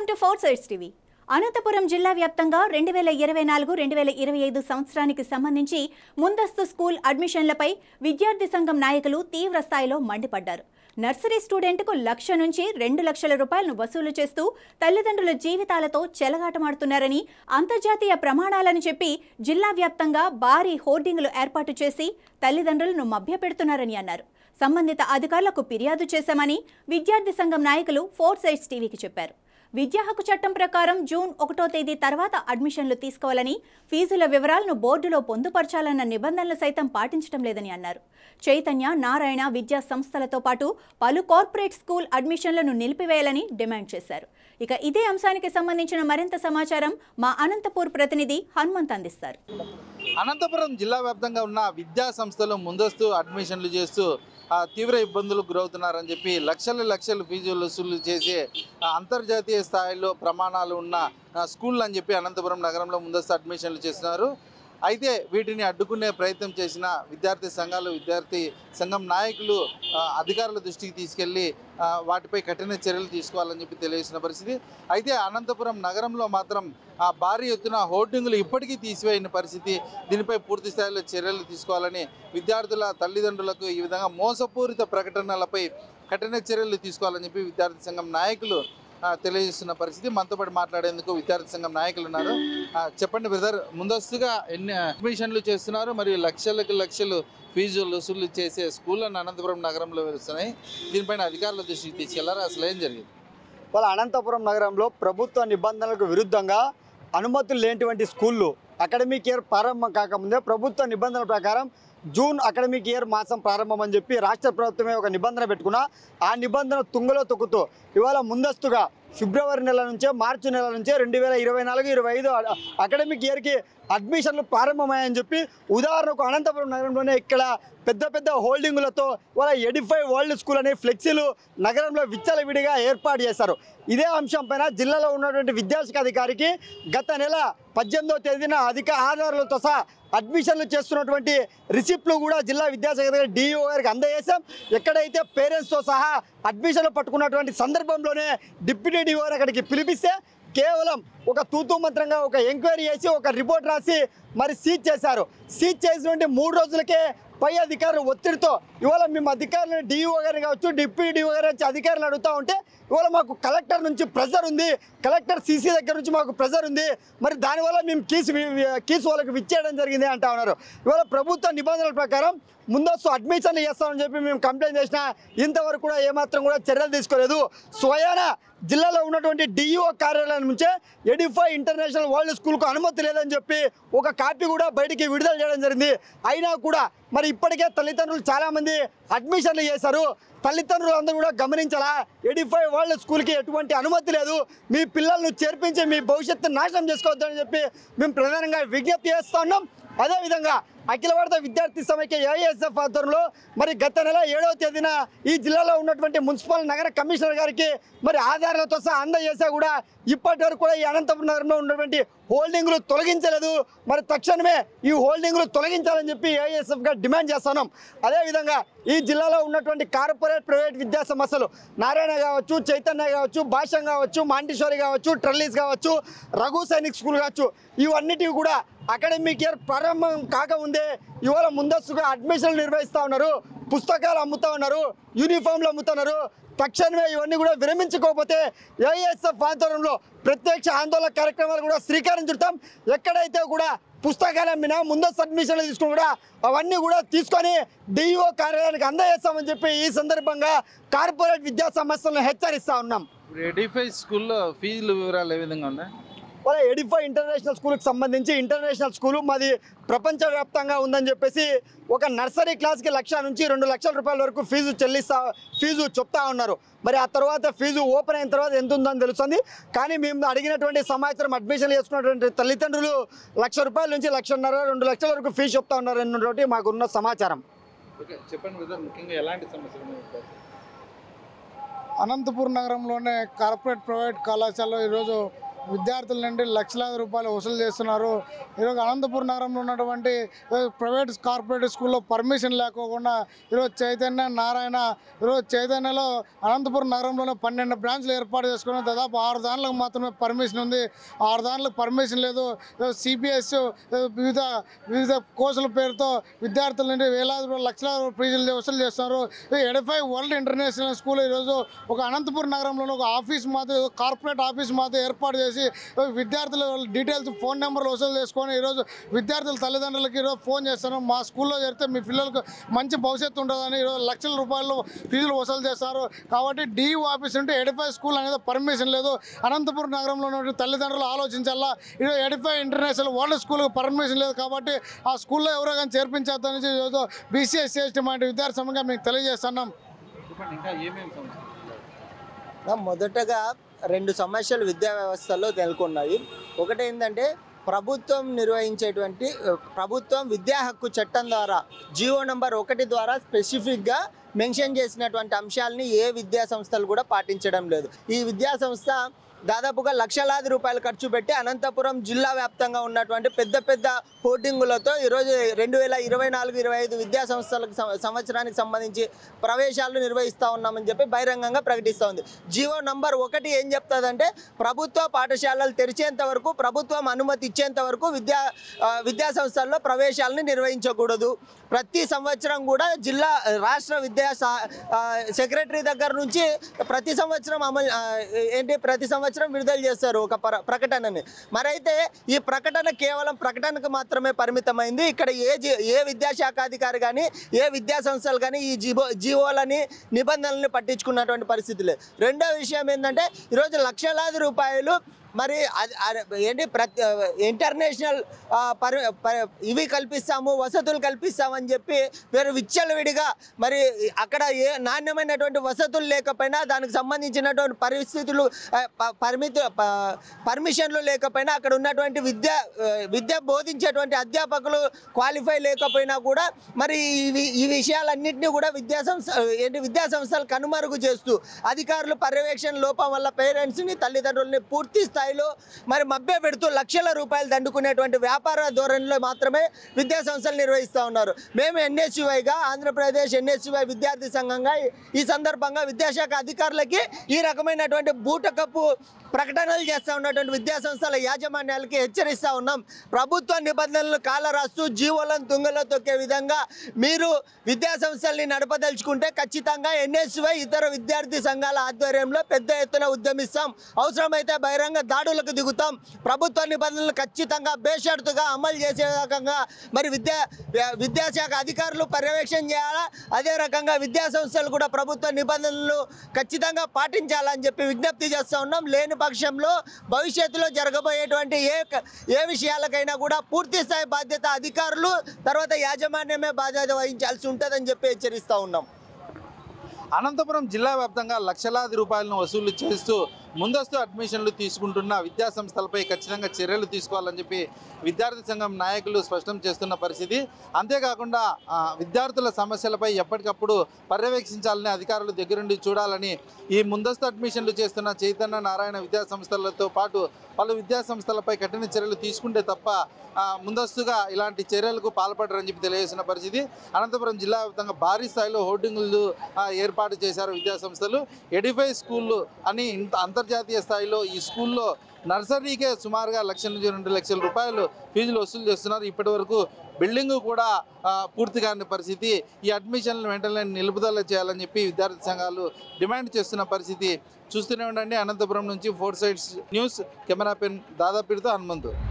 To four sides TV Anantapuram జిల్లా వ్యాప్తంగా రెండు వేల ఇరవై నాలుగు రెండు వేల ఇరవై ఐదు సంవత్సరానికి సంబంధించి ముందస్తు స్కూల్ అడ్మిషన్లపై విద్యార్థి సంఘం నాయకులు తీవ్ర స్థాయిలో మండిపడ్డారు నర్సరీ స్టూడెంట్కు లక్ష నుంచి రెండు లక్షల రూపాయలను వసూలు చేస్తూ తల్లిదండ్రుల జీవితాలతో చెలగాటమాడుతున్నారని అంతర్జాతీయ ప్రమాణాలను చెప్పి జిల్లా వ్యాప్తంగా భారీ హోర్డింగులు ఏర్పాటు చేసి తల్లిదండ్రులను మభ్యపెడుతున్నారని అన్నారు సంబంధిత అధికారులకు ఫిర్యాదు చేశామని విద్యార్థి సంఘం నాయకులు ఫోర్ సైడ్స్ టీవీకి చెప్పారు విద్యా హక్కు చట్టం ప్రకారం జూన్ ఒకటో తేదీ తర్వాత అడ్మిషన్లు తీసుకోవాలని ఫీజుల వివరాలను బోర్డులో పొందుపరచాలన్న నిబంధనలు సైతం పాటించడం లేదని అన్నారు చైతన్య నారాయణ విద్యా సంస్థలతో పాటు పలు కార్పొరేట్ స్కూల్ అడ్మిషన్లను నిలిపివేయాలని డిమాండ్ చేశారు ఇక ఇదే అంశానికి సంబంధించిన మరింత సమాచారం మా అనంతపూర్ ప్రతినిధి హనుమంత్ అందిస్తారు అనంతపురం జిల్లా వ్యాప్తంగా ఉన్న విద్యా సంస్థలు ముందస్తు అడ్మిషన్లు చేస్తూ ఆ, తీవ్ర ఇబ్బందులకు గురవుతున్నారని చెప్పి లక్షల లక్షలు ఫీజులు వసూలు చేసి ఆ, అంతర్జాతీయ స్థాయిలో ప్రమాణాలు ఉన్న ఆ, స్కూళ్ళు అని చెప్పి అనంతపురం నగరంలో ముందస్తు అడ్మిషన్లు చేస్తున్నారు అయితే వీటిని అడ్డుకునే ప్రయత్నం చేసిన విద్యార్థి సంఘాలు విద్యార్థి సంఘం నాయకులు ఆ, అధికారుల దృష్టికి తీసుకెళ్లి ఆ, వాటిపై కఠిన చర్యలు తీసుకోవాలని చెప్పి తెలియజేసిన పరిస్థితి అయితే అనంతపురం నగరంలో మాత్రం ఆ భారీ ఎత్తున హోర్డింగులు ఇప్పటికీ తీసివేయని పరిస్థితి దీనిపై పూర్తి స్థాయిలో చర్యలు తీసుకోవాలని విద్యార్థుల తల్లిదండ్రులకు ఈ విధంగా మోసపూరిత ప్రకటనలపై కఠిన చర్యలు తీసుకోవాలని చెప్పి విద్యార్థి సంఘం నాయకులు ఆ, తెలియజేస్తున్న పరిస్థితి మనతో పాటు మాట్లాడేందుకు విద్యార్థి సంఘం నాయకులు ఉన్నారు ఆ, చెప్పండి బ్రదర్ ముందస్తుగా ఎన్ని అడ్మిషన్లు చేస్తున్నారు మరియు లక్షలకు లక్షలు ఫీజులు వసూలు చేసే స్కూళ్ళను అనంతపురం నగరంలో వెలుస్తున్నాయి దీనిపైన అధికారుల దృష్టికి తీసుకెళ్లారు అసలు ఏం జరిగింది వాళ్ళ అనంతపురం నగరంలో ప్రభుత్వ నిబంధనలకు విరుద్ధంగా అనుమతులు లేనిటువంటి స్కూళ్ళు అకాడమిక్ ఇయర్ ప్రారంభం కాకముందే ప్రభుత్వ నిబంధనల ప్రకారం జూన్ అకాడమిక్ ఇయర్ మాసం ప్రారంభం అని చెప్పి రాష్ట్ర ప్రభుత్వమే ఒక నిబంధన పెట్టుకున్నా ఆ నిబంధన తుంగలో తొక్కుతూ ఇవాళ ముందస్తుగా ఫిబ్రవరి నెల నుంచే మార్చి నెల నుంచే రెండు వేల ఇరవై నాలుగు ఇరవై ఐదు అకాడమిక్ ఇయర్కి అడ్మిషన్లు ప్రారంభమయ్యాయని చెప్పి ఉదాహరణకు అనంతపురం నగరంలోనే ఇక్కడ పెద్ద పెద్ద హోల్డింగులతో వాళ్ళ ఎడిఫై వరల్డ్ స్కూల్ అనే ఫ్లెక్సీలు నగరంలో విచ్చలవిడిగా ఏర్పాటు చేశారు ఇదే అంశం పైన జిల్లాలో ఉన్నటువంటి విద్యాశాఖ అధికారికి గత నెల పద్దెనిమిదో తేదీన అధిక ఆధారాలతో సహా అడ్మిషన్లు చేస్తున్నటువంటి రిసిప్ట్లు కూడా జిల్లా విద్యాశాఖ అధికారి డిఈఓ గారికి అందజేశాం ఎక్కడైతే పేరెంట్స్తో సహా అడ్మిషన్లు పట్టుకున్నటువంటి సందర్భంలోనే డిప్యూటీ డిఓ అక్కడికి పిలిపిస్తే కేవలం ఒక తూతూ మంత్రంగా ఒక ఎంక్వైరీ చేసి ఒక రిపోర్ట్ రాసి మరి సీజ్ చేశారు సీజ్ చేసినటువంటి మూడు రోజులకే పై అధికారులు ఒత్తిడితో ఇవాళ మేము అధికారులు డిఈఓ గారిని కావచ్చు డిప్యూటీ డిఓ గారు వచ్చి అధికారులు అడుగుతూ ఉంటే ఇవాళ మాకు కలెక్టర్ నుంచి ప్రెజర్ ఉంది కలెక్టర్ సీసీ దగ్గర నుంచి మాకు ప్రెజర్ ఉంది మరి దానివల్ల మేము కీసు వి- కీసు వాళ్ళకి విచ్చేయడం జరిగింది అంటా ఉన్నారు ఇవాళ ప్రభుత్వ నిబంధనల ప్రకారం ముందస్తు అడ్మిషన్లు చేస్తామని చెప్పి మేము కంప్లైంట్ చేసినా ఇంతవరకు కూడా ఏమాత్రం కూడా చర్యలు తీసుకోలేదు స్వయాన జిల్లాలో ఉన్నటువంటి డిఈఓ కార్యాలయం నుంచే ఎడిఫై ఇంటర్నేషనల్ వరల్డ్ స్కూల్కు అనుమతి లేదని చెప్పి ఒక కాపీ కూడా బయటికి విడుదల చేయడం జరిగింది అయినా కూడా మరి ఇప్పటికే తల్లిదండ్రులు చాలామంది అడ్మిషన్లు చేశారు తల్లిదండ్రులు అందరూ కూడా గమనించాలా ఎడిఫై వరల్డ్ స్కూల్కి ఎటువంటి అనుమతి లేదు మీ పిల్లలను చేర్పించి మీ భవిష్యత్తు నాశనం చేసుకోవద్దని చెప్పి మేము ప్రధానంగా విజ్ఞప్తి చేస్తా ఉన్నాం అదేవిధంగా అఖిల భారత విద్యార్థి సమైక్య ఏఐఎస్ఎఫ్ ఆధ్వర్యంలో మరి గత నెల ఏడవ తేదీన ఈ జిల్లాలో ఉన్నటువంటి మున్సిపల్ నగర కమిషనర్ గారికి మరి ఆధారాలతో సహా అందజేసా కూడా ఇప్పటి వరకు కూడా ఈ అనంతపురం నగరంలో ఉన్నటువంటి హోల్డింగ్లు తొలగించలేదు మరి తక్షణమే ఈ హోల్డింగ్లు తొలగించాలని చెప్పి ఏఐఎస్ఎఫ్గా డిమాండ్ చేస్తున్నాం అదేవిధంగా ఈ జిల్లాలో ఉన్నటువంటి కార్పొరేట్ ప్రైవేట్ విద్యా సంస్థలు నారాయణ కావచ్చు చైతన్య కావచ్చు భాష్యం కావచ్చు మాంటిశ్వరి కావచ్చు ట్రల్లీస్ కావచ్చు రఘు సైనిక్ స్కూల్ కావచ్చు ఇవన్నిటివి కూడా అకాడమిక్ ఇయర్ ప్రారంభం కాకముందే ఇవాళ ముందస్తుగా అడ్మిషన్లు నిర్వహిస్తూ ఉన్నారు పుస్తకాలు అమ్ముతా ఉన్నారు యూనిఫామ్లు అమ్ముతున్నారు తక్షణమే ఇవన్నీ కూడా విరమించుకోకపోతే ఏఎస్ఎఫ్ ఆధ్వర్యంలో ప్రత్యక్ష ఆందోళన కార్యక్రమాలు కూడా శ్రీకారం చుడతాం ఎక్కడైతే కూడా పుస్తకాలు అమ్మినా ముందస్తు అడ్మిషన్లు తీసుకుని కూడా అవన్నీ కూడా తీసుకొని డిఈఓ కార్యాలయానికి అందజేస్తామని చెప్పి ఈ సందర్భంగా కార్పొరేట్ విద్యా సంస్థలను హెచ్చరిస్తా ఉన్నాం ఇప్పుడు ఎడిఫై స్కూల్లో ఫీజుల వివరాలు ఏ విధంగా ఉన్నాయి వాళ్ళ ఎడిఫై ఇంటర్నేషనల్ స్కూల్కి సంబంధించి ఇంటర్నేషనల్ స్కూలు మాది ప్రపంచవ్యాప్తంగా ఉందని చెప్పేసి ఒక నర్సరీ క్లాస్కి లక్ష నుంచి రెండు లక్షల రూపాయల వరకు ఫీజు చెల్లిస్తా ఫీజు చెప్తా ఉన్నారు మరి ఆ తర్వాత ఫీజు ఓపెన్ అయిన తర్వాత ఎంత ఉందని తెలుస్తుంది కానీ మేము అడిగినటువంటి సమాచారం అడ్మిషన్ చేసుకున్నటువంటి తల్లిదండ్రులు లక్ష రూపాయల నుంచి లక్షన్నర రెండు లక్షల వరకు ఫీజు చెప్తా ఉన్నారు అన్నటువంటి మాకున్న సమాచారం ఓకే చెప్పండి బ్రదర్ ముఖ్యంగా ఎలాంటి సమస్యలు ఉన్నాయి? అనంతపూర్ నగరంలోనే కార్పొరేట్ ప్రైవేట్ కళాశాలలో ఈరోజు విద్యార్థుల నుండి లక్షలాది రూపాయలు వసూలు చేస్తున్నారు ఈరోజు అనంతపురం నగరంలో ఉన్నటువంటి ఏ, ప్రైవేట్ కార్పొరేట్ స్కూల్లో పర్మిషన్ లేకోకుండా ఈరోజు చైతన్య నారాయణ ఈరోజు చైతన్యలో అనంతపురం నగరంలోనే పన్నెండు బ్రాంచ్లు ఏర్పాటు చేసుకుని దాదాపు ఆరు దానిలకు మాత్రమే పర్మిషన్ ఉంది ఆరు దానిలకు పర్మిషన్ లేదు సిపిఎస్ వివిధ వివిధ కోర్సుల పేరుతో విద్యార్థుల నుండి వేలాది రూపాయలు, లక్షలాది రూపాయలు ఫీజులు వసూలు చేస్తున్నారు ఎడఫై వరల్డ్ ఇంటర్నేషనల్ స్కూల్ ఈరోజు ఒక అనంతపురం నగరంలోని ఒక ఆఫీస్ మాత్రం కార్పొరేట్ ఆఫీస్ మాత్రం ఏర్పాటు చేసి విద్యార్థుల డీటెయిల్స్ ఫోన్ నెంబర్లు వసూలు చేసుకొని ఈరోజు విద్యార్థుల తల్లిదండ్రులకి ఈరోజు ఫోన్ చేస్తాను మా స్కూల్లో చేరితే మీ పిల్లలకు మంచి భవిష్యత్తు ఉంటుందని ఈరోజు లక్షల రూపాయలు ఫీజులు వసూలు చేస్తారు కాబట్టి డిఓ ఆఫీస్ ఉంటే ఎడిఫై స్కూల్ అనేది పర్మిషన్ లేదు అనంతపురం నగరంలో ఉన్నటువంటి తల్లిదండ్రులు ఆలోచించాలా ఈరోజు ఎడిఫై ఇంటర్నేషనల్ వరల్డ్ స్కూల్కి పర్మిషన్ లేదు కాబట్టి ఆ స్కూల్లో ఎవరో కానీ చేర్పించేద్దని ఈరోజు బీసీఎస్ ఎస్టీ వంటి విద్యార్థి సంఘంగా మీకు తెలియజేస్తున్నాం ఇంకా ఏమేమి సమస్యలు నా మొదటగా రెండు సమస్యలు విద్యా వ్యవస్థలో నెలకొన్నాయి ఒకటి ఏంటంటే ప్రభుత్వం నిర్వహించేటువంటి ఆ, ప్రభుత్వం విద్యా హక్కు చట్టం ద్వారా జియో నంబర్ ఒకటి ద్వారా స్పెసిఫిక్గా మెన్షన్ చేసినటువంటి అంశాలని ఏ విద్యా సంస్థలు కూడా పాటించడం లేదు ఈ విద్యా సంస్థ దాదాపుగా లక్షలాది రూపాయలు ఖర్చు పెట్టి అనంతపురం జిల్లా వ్యాప్తంగా ఉన్నటువంటి పెద్ద పెద్ద హోర్డింగులతో ఈరోజు రెండు వేల ఇరవై నాలుగు ఇరవై ఐదు విద్యా సంస్థలకు సం- సంవత్సరానికి సంబంధించి ప్రవేశాలు నిర్వహిస్తూ ఉన్నామని చెప్పి బహిరంగంగా ప్రకటిస్తూ ఉంది జియో నంబర్ ఒకటి ఏం చెప్తుందంటే ప్రభుత్వ పాఠశాలలు తెరిచేంత వరకు ప్రభుత్వం అనుమతి ఇచ్చేంత వరకు విద్యా ఆ, విద్యా సంస్థల్లో ప్రవేశాలను నిర్వహించకూడదు ప్రతి సంవత్సరం కూడా జిల్లా రాష్ట్ర విద్యా సా- ఆ, సెక్రటరీ దగ్గర నుంచి ప్రతి సంవత్సరం అమలు ఆ, ఏంటి ప్రతి సంవత్సరం విడుదల చేస్తారు ఒక ప్ర- ప్రకటనని మరైతే ఈ ప్రకటన కేవలం ప్రకటనకు మాత్రమే పరిమితమైంది ఇక్కడ ఏ జి- ఏ విద్యాశాఖ అధికారి కానీ ఏ విద్యా సంస్థలు కానీ ఈ జీవో జీవోలని నిబంధనల్ని పట్టించుకున్నటువంటి పరిస్థితి లేదు రెండో విషయం ఏంటంటే ఈరోజు లక్షలాది రూపాయలు మరి అది అది ఏంటి ప్రతి ఇంటర్నేషనల్ ఆ, పరి పరి- ఇవి కల్పిస్తాము వసతులు కల్పిస్తామని చెప్పి వేరు విచ్చలవిడిగా మరి అక్కడ ఏ నాణ్యమైనటువంటి వసతులు లేకపోయినా దానికి సంబంధించినటువంటి పరిస్థితులు ఆ, ప- పరిమితి ప- పర్మిషన్లు లేకపోయినా అక్కడ ఉన్నటువంటి విద్య ఆ, విద్య బోధించేటువంటి అధ్యాపకులు క్వాలిఫై లేకపోయినా కూడా మరి ఇవి ఈ విషయాలన్నింటినీ కూడా విద్యా సంస్థ ఏంటి విద్యా సంస్థలు కనుమరుగు చేస్తూ అధికారులు పర్యవేక్షణ లోపం వల్ల పేరెంట్స్ని తల్లిదండ్రులని పూర్తి స్థాయిలో మరి మభ్య పెడుతూ లక్షల రూపాయలు దండుకునేటువంటి వ్యాపార ధోరణిలో మాత్రమే విద్యా సంస్థలు నిర్వహిస్తూ ఉన్నారు మేము ఎన్ఎస్యుఐగా ఆంధ్రప్రదేశ్ ఎన్ఎస్యుఐ విద్యార్థి సంఘంగా ఈ- ఈ సందర్భంగా విద్యాశాఖ అధికారులకి ఈ రకమైనటువంటి బూటకప్పు ప్రకటనలు చేస్తూ ఉన్నటువంటి విద్యా సంస్థల యాజమాన్యాలకి హెచ్చరిస్తూ ఉన్నాం ప్రభుత్వ నిబంధనలను కాలరాస్తూ జీవోలను తుంగలో తొక్కే విధంగా మీరు విద్యా సంస్థల్ని నడపదలుచుకుంటే ఖచ్చితంగా ఎన్ఎస్వై ఇతర విద్యార్థి సంఘాల ఆధ్వర్యంలో పెద్ద ఎత్తున ఉద్యమిస్తాం అవసరమైతే బహిరంగ దాడులకు దిగుతాం ప్రభుత్వ నిబంధనలు ఖచ్చితంగా బేషరతుగా అమలు చేసే రకంగా మరి విద్యా విద్యాశాఖ అధికారులు పర్యవేక్షణ చేయాలా అదే రకంగా విద్యా సంస్థలు కూడా ప్రభుత్వ నిబంధనలు ఖచ్చితంగా పాటించాలని చెప్పి విజ్ఞప్తి చేస్తూ ఉన్నాం లేని పక్షంలో భవిష్యత్తులో జరగబోయేటువంటి ఏ క- ఏ విషయాలకైనా కూడా పూర్తి స్థాయి బాధ్యత అధికారులు తర్వాత యాజమాన్యమే బాధ్యత వహించాల్సి ఉంటుందని చెప్పి హెచ్చరిస్తూ ఉన్నాం అనంతపురం జిల్లా వ్యాప్తంగా లక్షలాది రూపాయలను వసూలు చేస్తూ ముందస్తు అడ్మిషన్లు తీసుకుంటున్న విద్యా సంస్థలపై ఖచ్చితంగా చర్యలు తీసుకోవాలని చెప్పి విద్యార్థి సంఘం నాయకులు స్పష్టం చేస్తున్న పరిస్థితి అంతేకాకుండా ఆ, విద్యార్థుల సమస్యలపై ఎప్పటికప్పుడు పర్యవేక్షించాలని అధికారులు దగ్గరుండి చూడాలని ఈ ముందస్తు అడ్మిషన్లు చేస్తున్న చైతన్య నారాయణ విద్యా సంస్థలతో పాటు పలు విద్యా సంస్థలపై కఠిన చర్యలు తీసుకుంటే తప్ప ఆ, ముందస్తుగా ఇలాంటి చర్యలకు పాల్పడరని చెప్పి తెలియజేసిన పరిస్థితి అనంతపురం జిల్లా వ్యాప్తంగా భారీ స్థాయిలో హోర్డింగులు ఆ, ఏర్పాటు చేశారు విద్యా సంస్థలు ఎడిఫై స్కూళ్ళు అని ఇంత అంతర్జాతీయ స్థాయిలో ఈ స్కూల్లో నర్సరీకే సుమారుగా లక్ష నుంచి రెండు లక్షల రూపాయలు ఫీజులు వసూలు చేస్తున్నారు ఇప్పటి వరకు బిల్డింగ్ కూడా ఆ, పూర్తి కాని పరిస్థితి ఈ అడ్మిషన్లు వెంటనే నిలుపుదల చేయాలని చెప్పి విద్యార్థి సంఘాలు డిమాండ్ చేస్తున్న పరిస్థితి చూస్తూనే ఉండండి అనంతపురం నుంచి ఫోర్ సైడ్స్ న్యూస్ కెమెరా పెన్ దాదాపీడితో హనుమంతు